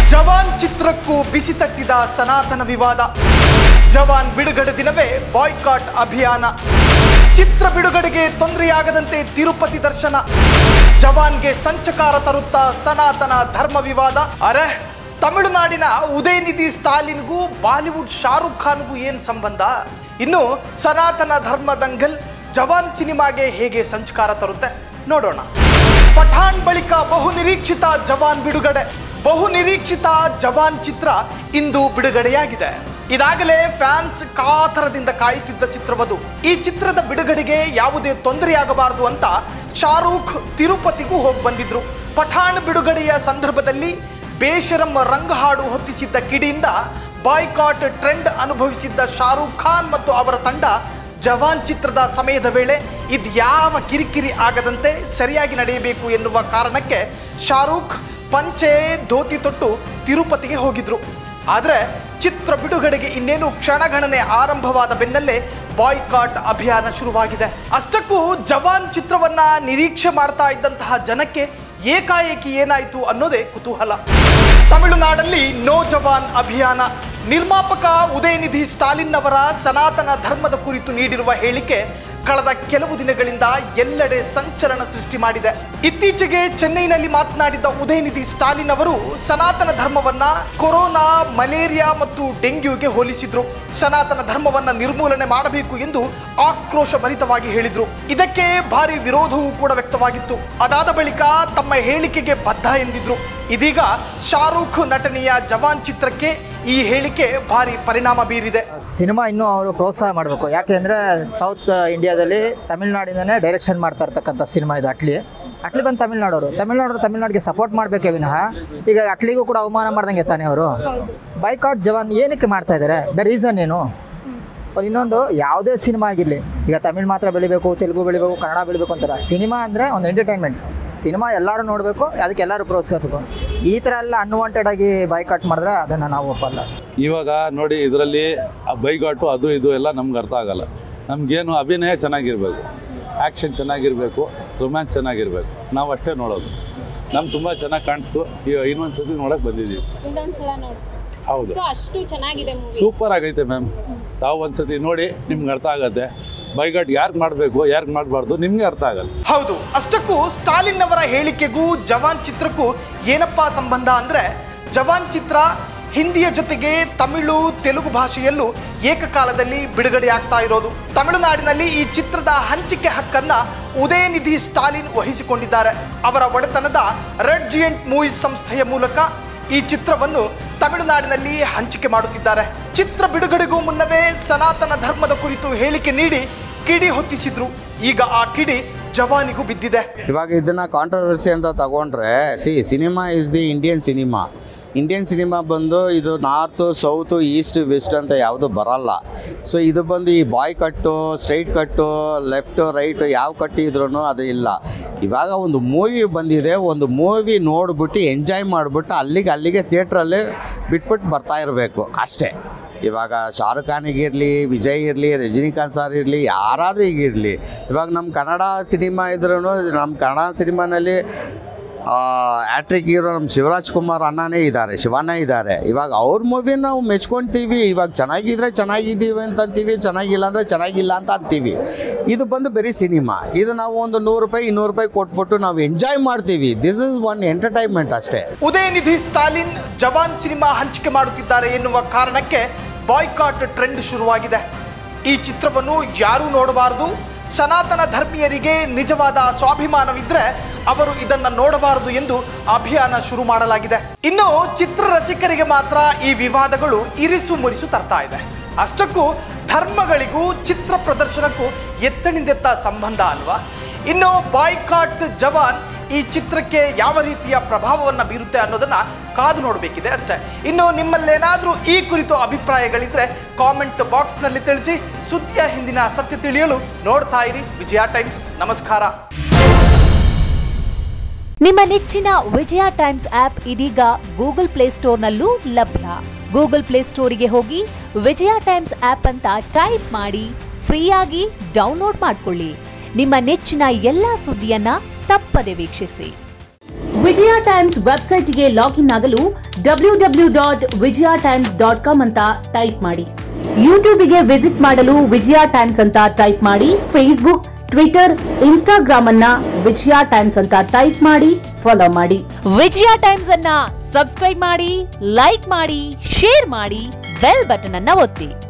ಜವಾನ್ ಚಿತ್ರಕ್ಕೂ ಬಿಸಿ ತಟ್ಟಿದ ಸನಾತನ ವಿವಾದ ಜವಾನ್ ಬಿಡುಗಡೆ ದಿನವೇ ಬಾಯ್ಕಾಟ್ ಅಭಿಯಾನ ಚಿತ್ರ ಬಿಡುಗಡೆಗೆ ತೊಂದರೆಯಾಗದಂತೆ ತಿರುಪತಿ ದರ್ಶನ ಜವಾನ್ಗೆ ಸಂಚಕಾರ ತರುತ್ತಾ ಸನಾತನ ಧರ್ಮ ವಿವಾದ ಅರೆ ತಮಿಳುನಾಡಿನ ಉದಯನಿಧಿ ಸ್ಟಾಲಿನ್ಗೂ ಬಾಲಿವುಡ್ ಶಾರುಖ್ ಖಾನ್ಗೂ ಏನ್ ಸಂಬಂಧ ಇನ್ನು ಸನಾತನ ಧರ್ಮ ದಂಗಲ್ ಜವಾನ್ ಸಿನಿಮಾಗೆ ಹೇಗೆ ಸಂಚಕಾರ ತರುತ್ತೆ ನೋಡೋಣ ಪಠಾಣ್ ಬಳಿಕ ಬಹು ನಿರೀಕ್ಷಿತ ಜವಾನ್ ಬಿಡುಗಡೆ ಬಹು ನಿರೀಕ್ಷಿತ ಜವಾನ್ ಚಿತ್ರ ಇಂದು ಬಿಡುಗಡೆಯಾಗಿದೆ ಇದಾಗಲೇ ಫ್ಯಾನ್ಸ್ ಕಾತರದಿಂದ ಕಾಯುತ್ತಿದ್ದ ಚಿತ್ರವದು ಈ ಚಿತ್ರದ ಬಿಡುಗಡೆಗೆ ಯಾವುದೇ ತೊಂದರೆಯಾಗಬಾರದು ಅಂತ ಶಾರೂಖ್ ತಿರುಪತಿಗೂ ಹೋಗಿ ಬಂದಿದ್ರು ಪಠಾಣ್ ಬಿಡುಗಡೆಯ ಸಂದರ್ಭದಲ್ಲಿ ಬೇಶರಂ ರಂಗ ಹಾಡು ಹೊತ್ತಿಸಿದ್ದ ಕಿಡಿಯಿಂದ ಬಾಯ್ಕಾಟ್ ಟ್ರೆಂಡ್ ಅನುಭವಿಸಿದ್ದ ಶಾರೂಖ್ ಖಾನ್ ಮತ್ತು ಅವರ ತಂಡ ಜವಾನ್ ಚಿತ್ರದ ಸಮಯದ ವೇಳೆ ಇದ್ಯಾವ ಕಿರಿಕಿರಿ ಆಗದಂತೆ ಸರಿಯಾಗಿ ನಡೆಯಬೇಕು ಎನ್ನುವ ಕಾರಣಕ್ಕೆ ಶಾರೂಖ್ ಪಂಚೆ ಧೋತಿ ತೊಟ್ಟು ತಿರುಪತಿಗೆ ಹೋಗಿದ್ರು ಆದರೆ ಚಿತ್ರ ಬಿಡುಗಡೆಗೆ ಇನ್ನೇನು ಕ್ಷಣಗಣನೆ ಆರಂಭವಾದ ಬೆನ್ನಲ್ಲೇ ಬಾಯ್ಕಾಟ್ ಅಭಿಯಾನ ಶುರುವಾಗಿದೆ ಅಷ್ಟಕ್ಕೂ ಜವಾನ್ ಚಿತ್ರವನ್ನ ನಿರೀಕ್ಷೆ ಮಾಡ್ತಾ ಇದ್ದಂತಹ ಜನಕ್ಕೆ ಏಕಾಏಕಿ ಏನಾಯಿತು ಅನ್ನೋದೇ ಕುತೂಹಲ ತಮಿಳುನಾಡಲ್ಲಿ ನೋ ಜವಾನ್ ಅಭಿಯಾನ ನಿರ್ಮಾಪಕ ಉದಯನಿಧಿ ಸ್ಟಾಲಿನ್ ಅವರ ಸನಾತನ ಧರ್ಮದ ಕುರಿತು ನೀಡಿರುವ ಹೇಳಿಕೆ ಕಳೆದ ಕೆಲವು ದಿನಗಳಿಂದ ಎಲ್ಲೆಡೆ ಸಂಚಲನ ಸೃಷ್ಟಿ ಮಾಡಿದೆ ಇತ್ತೀಚೆಗೆ ಚೆನ್ನೈನಲ್ಲಿ ಮಾತನಾಡಿದ ಉದಯನಿಧಿ ಸ್ಟಾಲಿನ್ ಅವರು ಸನಾತನ ಧರ್ಮವನ್ನ ಕೊರೋನಾ ಮಲೇರಿಯಾ ಮತ್ತು ಡೆಂಗ್ಯೂಗೆ ಹೋಲಿಸಿದ್ರು ಸನಾತನ ಧರ್ಮವನ್ನ ನಿರ್ಮೂಲನೆ ಮಾಡಬೇಕು ಎಂದು ಆಕ್ರೋಶ ಭರಿತವಾಗಿ ಹೇಳಿದ್ರು ಇದಕ್ಕೆ ಭಾರಿ ವಿರೋಧವೂ ಕೂಡ ವ್ಯಕ್ತವಾಗಿತ್ತು ಅದಾದ ಬಳಿಕ ತಮ್ಮ ಹೇಳಿಕೆಗೆ ಬದ್ಧ ಎಂದಿದ್ರು ಇದೀಗ ಶಾರೂಖ್ ನಟನೆಯ ಜವಾನ್ ಚಿತ್ರಕ್ಕೆ ಈ ಹೇಳಿಕೆ ಭಾರಿ ಪರಿಣಾಮ ಬೀರಿದೆ ಸಿನಿಮಾ ಇನ್ನೂ ಅವರು ಪ್ರೋತ್ಸಾಹ ಮಾಡಬೇಕು ಯಾಕೆಂದರೆ ಸೌತ್ ಇಂಡಿಯಾದಲ್ಲಿ ತಮಿಳ್ನಾಡಿಂದನೇ ಡೈರೆಕ್ಷನ್ ಮಾಡ್ತಾ ಇರ್ತಕ್ಕಂಥ ಸಿನಿಮಾ ಇದು ಅಟ್ಲಿ ಅಟ್ಲಿ ಬಂದು ತಮಿಳ್ನಾಡೋರು ತಮಿಳ್ನಾಡು ತಮಿಳ್ನಾಡಿಗೆ ಸಪೋರ್ಟ್ ಮಾಡಬೇಕೇ ವಿನಃ ಈಗ ಅಟ್ಲಿಗೂ ಕೂಡ ಅವಮಾನ ಮಾಡ್ದಂಗೆ ತಾನೇ ಅವರು ಬೈಕಾಟ್ ಜವಾನ್ ಏನಕ್ಕೆ ಮಾಡ್ತಾ ಇದ್ದಾರೆ ದ ರೀಸನ್ ಏನು ಅವ್ರು ಇನ್ನೊಂದು ಯಾವುದೇ ಸಿನಿಮಾ ಆಗಿರಲಿ ಈಗ ತಮಿಳ್ ಮಾತ್ರ ಬೆಳಿಬೇಕು ತೆಲುಗು ಬೆಳಿಬೇಕು ಕನ್ನಡ ಬೆಳಿಬೇಕು ಅಂತಾರೆ ಸಿನಿಮಾ ಅಂದರೆ ಒಂದು ಎಂಟರ್ಟೈನ್ಮೆಂಟ್ ಸಿನಿಮಾ ಎಲ್ಲರೂ ನೋಡಬೇಕು ಅದಕ್ಕೆ ಎಲ್ಲರೂ ಪ್ರೋತ್ಸಾಹಿಸಬೇಕು ಈ ಥರ ಎಲ್ಲ ಅನ್ವಾಂಟೆಡ್ ಆಗಿ ಬೈಕಾಟ್ ಮಾಡಿದ್ರೆ ಅದನ್ನು ನಾವು ಒಪ್ಪಲ್ಲ ಇವಾಗ ನೋಡಿ ಇದರಲ್ಲಿ ಆ ಬೈಗಾಟು ಅದು ಇದು ಎಲ್ಲ ನಮ್ಗೆ ಅರ್ಥ ಆಗಲ್ಲ ನಮಗೇನು ಅಭಿನಯ ಚೆನ್ನಾಗಿರಬೇಕು ಆ್ಯಕ್ಷನ್ ಚೆನ್ನಾಗಿರಬೇಕು ರೊಮ್ಯಾನ್ಸ್ ಚೆನ್ನಾಗಿರಬೇಕು ನಾವು ಅಷ್ಟೇ ನೋಡೋದು ನಮ್ಗೆ ತುಂಬ ಚೆನ್ನಾಗಿ ಕಾಣಿಸ್ತು ಈಗ ಇನ್ನೊಂದು ಸತಿ ನೋಡೋಕೆ ಬಂದಿದ್ದೀವಿ ಇನ್ನೊಂದ್ಸಲ ನೋಡು ಹೌದು ಸೊ ಅಷ್ಟು ಚೆನ್ನಾಗಿದೆ ಮೂವಿ ಸೂಪರ್ ಆಗೈತೆ ಮ್ಯಾಮ್ ತಾವು ಒಂದು ಸತಿ ನೋಡಿ ನಿಮ್ಗೆ ಅರ್ಥ ಆಗತ್ತೆ ಬೈಗಾಟ್ ಯಾರಿಗೆ ಮಾಡಬೇಕು ಯಾರಿಗೆ ಮಾಡಬಾರ್ದು ನಿಮಗೆ ಅರ್ಥ ಆಗಲ್ಲ ಹೌದು ಅಷ್ಟಕ್ಕೂ ಸ್ಟಾಲಿನ್ ಅವರ ಹೇಳಿಕೆಗೂ ಜವಾನ್ ಚಿತ್ರಕ್ಕೂ ಏನಪ್ಪಾ ಸಂಬಂಧ ಅಂದ್ರೆ ಜವಾನ್ ಚಿತ್ರ ಹಿಂದಿಯ ಜೊತೆಗೆ ತಮಿಳು ತೆಲುಗು ಭಾಷೆಯಲ್ಲೂ ಏಕಕಾಲದಲ್ಲಿ ಬಿಡುಗಡೆಯಾಗ್ತಾ ಇರೋದು ತಮಿಳುನಾಡಿನಲ್ಲಿ ಈ ಚಿತ್ರದ ಹಂಚಿಕೆ ಹಕ್ಕನ್ನ ಉದಯನಿಧಿ ಸ್ಟಾಲಿನ್ ವಹಿಸಿಕೊಂಡಿದ್ದಾರೆ ಅವರ ಒಡೆತನದ ರೆಡ್ ಜಿಯಂಟ್ ಮೂವೀಸ್ ಸಂಸ್ಥೆಯ ಮೂಲಕ ಈ ಚಿತ್ರವನ್ನು ತಮಿಳುನಾಡಿನಲ್ಲಿ ಹಂಚಿಕೆ ಮಾಡುತ್ತಿದ್ದಾರೆ ಚಿತ್ರ ಬಿಡುಗಡೆಗೂ ಮುನ್ನವೇ ಸನಾತನ ಧರ್ಮದ ಕುರಿತು ಹೇಳಿಕೆ ನೀಡಿ ಕಿಡಿ ಹೊತ್ತಿಸಿದ್ರು ಈಗ ಆ ಕಿಡಿ ಜವಾನಿಗೂ ಬಿದ್ದಿದೆ ಇವಾಗ ಇದನ್ನು ಕಾಂಟ್ರವರ್ಸಿ ಅಂತ ತಗೊಂಡ್ರೆ ಸಿ cinema is the Indian cinema Indian cinema ಬಂದು ಇದು ನಾರ್ತು ಸೌತು ಈಸ್ಟ್ ವೆಸ್ಟ್ ಅಂತ ಯಾವುದು ಬರಲ್ಲ ಸೊ ಇದು ಬಂದು ಈ ಬಾಯ್ ಕಟ್ಟು ಸ್ಟ್ರೈಟ್ ಕಟ್ಟು ಲೆಫ್ಟು ರೈಟು ಯಾವ ಕಟ್ಟಿದ್ರೂ ಅದು ಇಲ್ಲ ಇವಾಗ ಒಂದು ಮೂವಿ ಬಂದಿದೆ ಒಂದು ಮೂವಿ ನೋಡ್ಬಿಟ್ಟು ಎಂಜಾಯ್ ಮಾಡಿಬಿಟ್ಟು ಅಲ್ಲಿಗೆ ಅಲ್ಲಿಗೆ ಥಿಯೇಟ್ರಲ್ಲಿ ಬಿಟ್ಬಿಟ್ಟು ಬರ್ತಾ ಇರಬೇಕು ಅಷ್ಟೇ ಇವಾಗ ಶಾರುಖ್ ಖಾನಿಗಿರಲಿ ವಿಜಯ್ ಇರಲಿ ರಜನಿಕಾಂತ್ ಸರ್ ಇರಲಿ ಯಾರಾದರೂ ಈಗ ಇರಲಿ ಇವಾಗ ನಮ್ಮ ಕನ್ನಡ ಸಿನಿಮಾ ಇದ್ರೂ ನಮ್ಮ ಕನ್ನಡ ಸಿನಿಮಾನಲ್ಲಿ ಆ್ಯಕ್ಟ್ರಿಕ್ ಹೀರೋ ನಮ್ಮ ಶಿವರಾಜ್ ಕುಮಾರ್ ಅಣ್ಣನೇ ಇದ್ದಾರೆ ಶಿವಣ್ಣ ಇದ್ದಾರೆ ಇವಾಗ ಅವ್ರ ಮೂವಿ ನಾವು ಮೆಚ್ಕೊಳ್ತೀವಿ ಇವಾಗ ಚೆನ್ನಾಗಿದ್ರೆ ಚೆನ್ನಾಗಿದ್ದೀವಿ ಅಂತ ಅಂತೀವಿ ಚೆನ್ನಾಗಿಲ್ಲ ಅಂದರೆ ಚೆನ್ನಾಗಿಲ್ಲ ಅಂತ ಅಂತೀವಿ ಇದು ಬಂದು ಬರೀ ಸಿನಿಮಾ ಇದು ನಾವು ಒಂದು ನೂರು ರೂಪಾಯಿ ಇನ್ನೂರು ರೂಪಾಯಿ ಕೊಟ್ಬಿಟ್ಟು ನಾವು ಎಂಜಾಯ್ ಮಾಡ್ತೀವಿ ದಿಸ್ ಇಸ್ ಒನ್ ಎಂಟರ್ಟೈನ್ಮೆಂಟ್ ಅಷ್ಟೇ ಉದಯನಿಧಿ ಸ್ಟಾಲಿನ್ ಜವಾನ್ ಸಿನಿಮಾ ಹಂಚಿಕೆ ಮಾಡುತ್ತಿದ್ದಾರೆ ಎನ್ನುವ ಕಾರಣಕ್ಕೆ ಬಾಯ್ಕಾಟ್ ಟ್ರೆಂಡ್ ಶುರುವಾಗಿದೆ ಈ ಚಿತ್ರವನ್ನು ಯಾರೂ ನೋಡಬಾರದು ಸನಾತನ ಧರ್ಮೀಯರಿಗೆ ನಿಜವಾದ ಸ್ವಾಭಿಮಾನವಿದ್ರೆ ಅವರು ಇದನ್ನ ನೋಡಬಾರದು ಎಂದು ಅಭಿಯಾನ ಶುರು ಮಾಡಲಾಗಿದೆ ಇನ್ನು ಚಿತ್ರ ರಸಿಕರಿಗೆ ಮಾತ್ರ ಈ ವಿವಾದಗಳು ಇರಿಸು ಮುರಿಸು ತರ್ತಾ ಇದೆ ಅಷ್ಟಕ್ಕೂ ಧರ್ಮಗಳಿಗೂ ಚಿತ್ರ ಪ್ರದರ್ಶನಕ್ಕೂ ಎತ್ತಣಿಂದೆತ್ತ ಸಂಬಂಧ ಅಲ್ವಾ ಇನ್ನು ಬಾಯ್ಕಾಟ್ ಜವಾನ್ ಈ ಚಿತ್ರಕ್ಕೆ ಯಾವ ರೀತಿಯ ಪ್ರಭಾವವನ್ನು ಬೀರುತ್ತೆ ಅನ್ನೋದನ್ನ ಕಾದು ನೋಡಬೇಕಿದೆ ಅಷ್ಟೇ ಇನ್ನು ನಿಮ್ಮಲ್ಲೇನಾದರೂ ಈ ಕುರಿತು ಅಭಿಪ್ರಾಯಗಳಿದ್ರೆ ಕಾಮೆಂಟ್ ಬಾಕ್ಸ್ನಲ್ಲಿ ತಿಳಿಸಿ ಸುದ್ದಿಯ ಹಿಂದಿನ ಸತ್ಯ ತಿಳಿಯಲು ನೋಡ್ತಾ ಇರಿ ವಿಜಯ ಟೈಮ್ಸ್ ನಮಸ್ಕಾರ ನಿಮ್ಮ ನೆಚ್ಚಿನ ವಿಜಯ ಟೈಮ್ಸ್ ಆಪ್ ಇದೀಗ ಗೂಗಲ್ ಪ್ಲೇಸ್ಟೋರ್ನಲ್ಲೂ ಲಭ್ಯ ಗೂಗಲ್ ಪ್ಲೇಸ್ಟೋರಿಗೆ ಹೋಗಿ ವಿಜಯ ಟೈಮ್ಸ್ ಆಪ್ ಅಂತ ಟೈಪ್ ಮಾಡಿ ಫ್ರೀಯಾಗಿ ಡೌನ್ಲೋಡ್ ಮಾಡಿಕೊಳ್ಳಿ ನಿಮ್ಮ ನೆಚ್ಚಿನ ಎಲ್ಲಾ ಸುದ್ದಿಯನ್ನ ತಪ್ಪದೆ ವೀಕ್ಷಿಸಿ ವಿಜಯ ಟೈಮ್ಸ್ ವೆಬ್ಸೈಟ್ಗೆ ಲಾಗಿನ್ ಆಗಲು W W dot Vijaya Times dot com ಅಂತ ಟೈಪ್ ಮಾಡಿ ಯೂಟ್ಯೂಬ್ಗೆ ವಿಸಿಟ್ ಮಾಡಲು ವಿಜಯ ಟೈಮ್ಸ್ ಅಂತ ಟೈಪ್ ಮಾಡಿ ಫೇಸ್ಬುಕ್ ಟ್ವಿಟರ್ ಇನ್ಸ್ಟಾಗ್ರಾಮ್ ಅನ್ನ ವಿಜಯ ಟೈಮ್ಸ್ ಅಂತ ಟೈಪ್ ಮಾಡಿ ಫಾಲೋ ಮಾಡಿ ವಿಜಯ ಟೈಮ್ಸ್ ಅನ್ನ ಸಬ್ಸ್ಕ್ರೈಬ್ ಮಾಡಿ ಲೈಕ್ ಮಾಡಿ ಶೇರ್ ಮಾಡಿ ಬೆಲ್ ಬಟನ್ ಅನ್ನ ಒತ್ತಿ